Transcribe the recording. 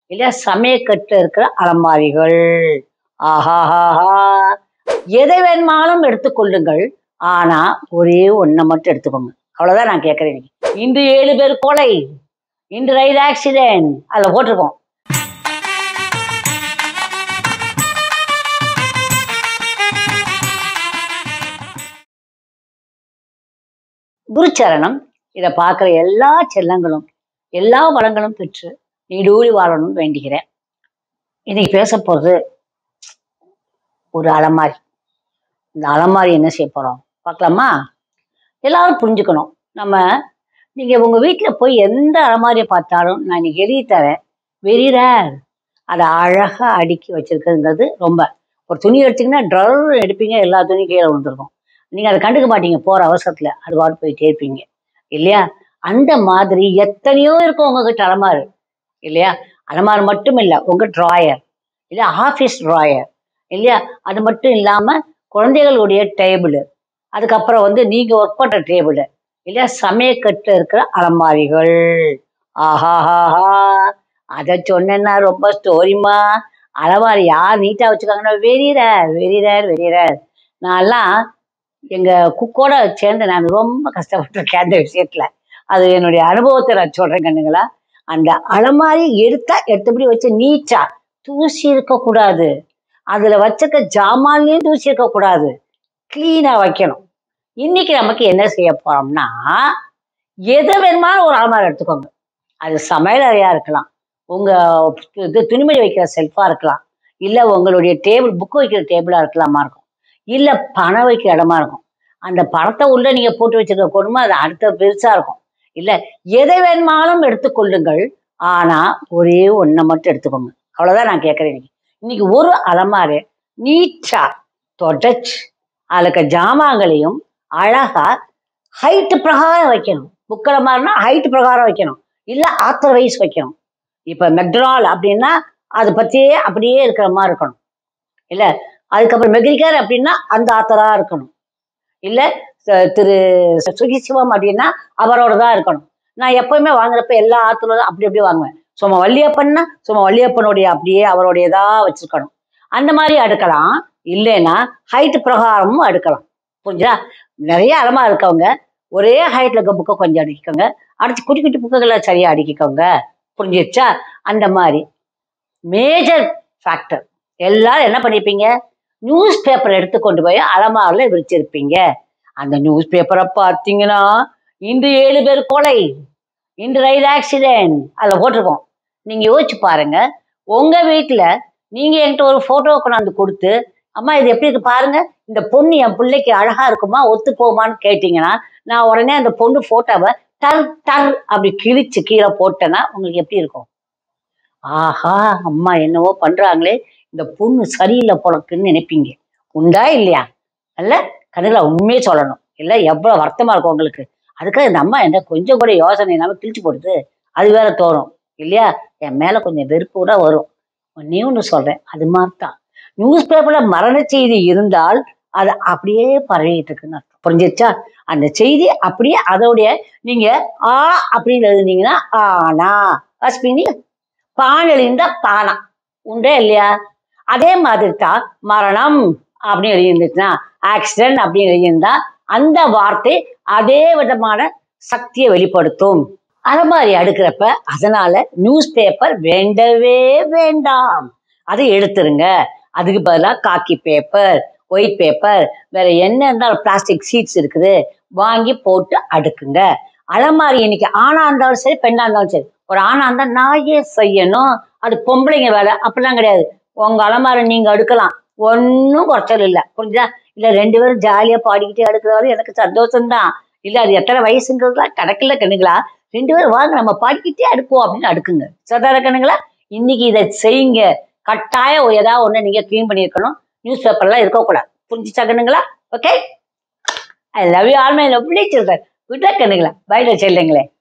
இல்லையா சமயக்கட்டில் இருக்கிற அலமாரிகள் ஆஹாஹாஹா எதை வேணுமானாலும் எடுத்துக்கொள்ளுங்கள் ஆனா ஒரே ஒன்றை மட்டும் எடுத்துக்கோங்க அவ்வளவுதான் நான் கேட்கறேன் இன்னைக்கு. இன்று ஏழு பேர் கொலை இன்று ரயில் ஆக்சிடென்ட் அதில் போட்டிருக்கோம் குருச்சரணம் இதை பார்க்குற எல்லா செல்லங்களும் எல்லா வளங்களும் பெற்று நீடூழி வாழணும்னு வேண்டிக்கிறேன் இன்னைக்கு பேச போகிறது ஒரு அலமாரி இந்த அலமாரி என்ன செய்ய போகிறோம் பார்க்கலாமா எல்லாரும் புரிஞ்சுக்கணும் நம்ம நீங்கள் உங்கள் வீட்டில் போய் எந்த அலமாரியை பார்த்தாலும் நான் இன்னைக்கு எழுதி தரேன் வெரி ரேர் அதை அழகாக அடுக்கி வச்சிருக்கிறதுங்கிறது ரொம்ப ஒரு துணி எடுத்தீங்கன்னா ட்ரர் எடுப்பீங்க எல்லா துணியும் கீழே விழுந்துருக்கும் நீங்கள் அதை கண்டுக்க மாட்டீங்க போகிற அவசரத்தில் அது பாட்டு போயிட்டே இருப்பீங்க இல்லையா அந்த மாதிரி எத்தனையோ இருக்கும் உங்ககிட்ட அலமாரு இல்லையா அலமாரு மட்டும் இல்லை உங்கள் ட்ராயர் இல்லையா ஆஃபீஸ் ட்ராயர் இல்லையா அது மட்டும் இல்லாமல் குழந்தைகளுடைய டேபிள் அதுக்கப்புறம் வந்து நீங்கள் ஒர்க் பண்ணுற டேபிள் இல்லையா சமயக்கட்டில் இருக்கிற அலமாரிகள் ஆஹாஹாஹா அதை சொன்னேன்னா ரொம்ப ஸ்டோரிமா அலமாரி யார் நீட்டாக வச்சுக்காங்கன்னா very rare very rare very rare நான்லாம் எங்கள் குக்கோட சேர்ந்து நான் ரொம்ப கஷ்டப்பட்டிருக்கேன் அந்த விஷயத்தில் அது என்னுடைய அனுபவத்தை நான் சொல்கிறேன் கண்ணுங்களா அந்த அலமாரி எடுத்தா எடுத்தபடி வச்சு நீச்சா தூசி இருக்கக்கூடாது அதில் வச்சுக்க ஜாமான்லேயும் தூசி இருக்கக்கூடாது க்ளீனாக வைக்கணும் இன்னைக்கு நமக்கு என்ன செய்ய போறோம்னா எதை வேணுமாலும் ஒரு அலமாரி எடுத்துக்கோங்க அது சமையல் அறையா இருக்கலாம் உங்க இது துணிமணி வைக்கிற செல்ஃபா இருக்கலாம் இல்ல உங்களுடைய டேபிள் புக் வைக்கிற டேபிளா இருக்கலாமா இருக்கும் இல்ல பணம் வைக்கிற இடமா இருக்கும் அந்த பணத்தை உள்ள நீங்க போட்டு வச்சிருக்க கொடுமை அது அடுத்த பெருசா இருக்கும் இல்ல எதை வேணுமானாலும் எடுத்துக்கொள்ளுங்கள் ஆனா ஒரே ஒன்றை மட்டும் எடுத்துக்கோங்க அவ்வளவுதான் நான் கேட்கறேன் இன்னைக்கு இன்னைக்கு ஒரு அலமாரி நீட்டா தொடச்சு அதுல இருக்க ஜாமான்களையும் அழகா ஹைட்டு பிரகாரம் வைக்கணும் புக்கில் மாதிரினா ஹைட் பிரகாரம் வைக்கணும் இல்லை ஆத்தர் வைஸ் வைக்கணும் இப்போ மெக்டனால் அப்படின்னா அதை பற்றியே அப்படியே இருக்கிற மாதிரி இருக்கணும் இல்லை அதுக்கப்புறம் மெக்ரிகர் அப்படின்னா அந்த ஆத்தராக இருக்கணும் இல்லை திரு சுகி சிவம் அப்படின்னா அவரோட தான் இருக்கணும் நான் எப்பவுமே வாங்குறப்ப எல்லா ஆத்தரும் அப்படி அப்படியே வாங்குவேன் சும்மா வள்ளியப்பன்னா சும்மா வள்ளியப்பனுடைய அப்படியே அவருடையதா வச்சிருக்கணும் அந்த மாதிரி அடுக்கலாம் இல்லைன்னா ஹைட் பிரகாரமும் அடுக்கலாம் புரிஞ்சா நிறைய அலமா இருக்கவங்க ஒரே ஹைட்ல இருக்க புக்கை கொஞ்சம் அடிக்கோங்க அடிச்சு குட்டி குட்டி புக்குகளை சரியா அடிக்கிக்கோங்க புரிஞ்சிருச்சா அந்த மாதிரி மேஜர் ஃபேக்டர் எல்லாரும் என்ன பண்ணிருப்பீங்க நியூஸ் பேப்பர் எடுத்து கொண்டு போய் அலமாரில் விரிச்சிருப்பீங்க அந்த நியூஸ் பேப்பரை பார்த்தீங்கன்னா இன்று ஏழு பேர் கொலை இன்று ரயில் ஆக்சிடென்ட் அதில் போட்டிருக்கோம் நீங்கள் யோசிச்சு பாருங்க உங்கள் வீட்டில் நீங்கள் என்கிட்ட ஒரு ஃபோட்டோ கொண்டாந்து கொடுத்து அம்மா இது எப்படி இருக்கு பாருங்க இந்த பொண்ணு என் பிள்ளைக்கு அழகா இருக்குமா ஒத்து போகுமான்னு கேட்டீங்கன்னா நான் உடனே அந்த பொண்ணு போட்டோவை டர் டர் அப்படி கிழிச்சு கீழே போட்டேன்னா உங்களுக்கு எப்படி இருக்கும் ஆஹா அம்மா என்னவோ பண்றாங்களே இந்த பொண்ணு சரியில்லை போலக்குன்னு நினைப்பீங்க உண்டா இல்லையா அல்ல கண்ணுல உண்மையே சொல்லணும் இல்லை எவ்வளவு வருத்தமா இருக்கும் உங்களுக்கு அதுக்காக இந்த அம்மா என்ன கொஞ்சம் கூட யோசனை இல்லாமல் கிழிச்சு போடுது அது வேற தோணும் இல்லையா என் மேல கொஞ்சம் வெறுப்பு கூட வரும் ஒன்னே ஒன்று சொல்றேன் அது மாதிரி தான் நியூஸ் பேப்பர்ல மரண செய்தி இருந்தால் அது அப்படியே பரவிட்டு இருக்குன்னு அர்த்தம் புரிஞ்சிருச்சா அந்த செய்தி அப்படியே அதோடைய நீங்க ஆ அப்படின்னு எழுதுனீங்கன்னா ஆனா வாசிப்பீங்களா பான் எழுந்தா பானா உண்டே இல்லையா அதே மாதிரி தான் மரணம் அப்படின்னு எழுதியிருந்துச்சுன்னா ஆக்சிடென்ட் அப்படின்னு எழுதியிருந்தா அந்த வார்த்தை அதே விதமான சக்தியை வெளிப்படுத்தும் அது மாதிரி அடுக்கிறப்ப அதனால நியூஸ் பேப்பர் வேண்டவே வேண்டாம் அதை எடுத்துருங்க அதுக்கு பதிலாக காக்கி பேப்பர் ஒயிட் பேப்பர் வேற என்ன இருந்தாலும் பிளாஸ்டிக் சீட்ஸ் இருக்குது வாங்கி போட்டு அடுக்குங்க அலமாரி இன்னைக்கு ஆணா இருந்தாலும் சரி பெண்ணா இருந்தாலும் சரி ஒரு ஆணா இருந்தா நான் ஏன் செய்யணும் அது பொம்பளைங்க வேலை அப்படிலாம் கிடையாது உங்க அலமாரி நீங்க அடுக்கலாம் ஒன்றும் குறைச்சல் இல்லை புரிஞ்சா இல்லை ரெண்டு பேரும் ஜாலியாக பாடிக்கிட்டே அடுக்கிறது எனக்கு சந்தோஷம்தான் இல்லை அது எத்தனை வயசுங்கிறதுலாம் கணக்கில் கண்ணுங்களா ரெண்டு பேரும் வாங்க நம்ம பாடிக்கிட்டே அடுக்குவோம் அப்படின்னு அடுக்குங்க சதார கண்ணுங்களா இன்னைக்கு இதை செய்யுங்க கட்டாயம் ஏதாவது ஒன்று நீங்கள் க்ளீன் பண்ணியிருக்கணும் நியூஸ் பேப்பர்லாம் இருக்கக்கூடாது புரிஞ்சுச்சா கண்ணுங்களா okay I love you all my lovely children விட்டா கண்ணுங்களா பைல செல்லுங்களே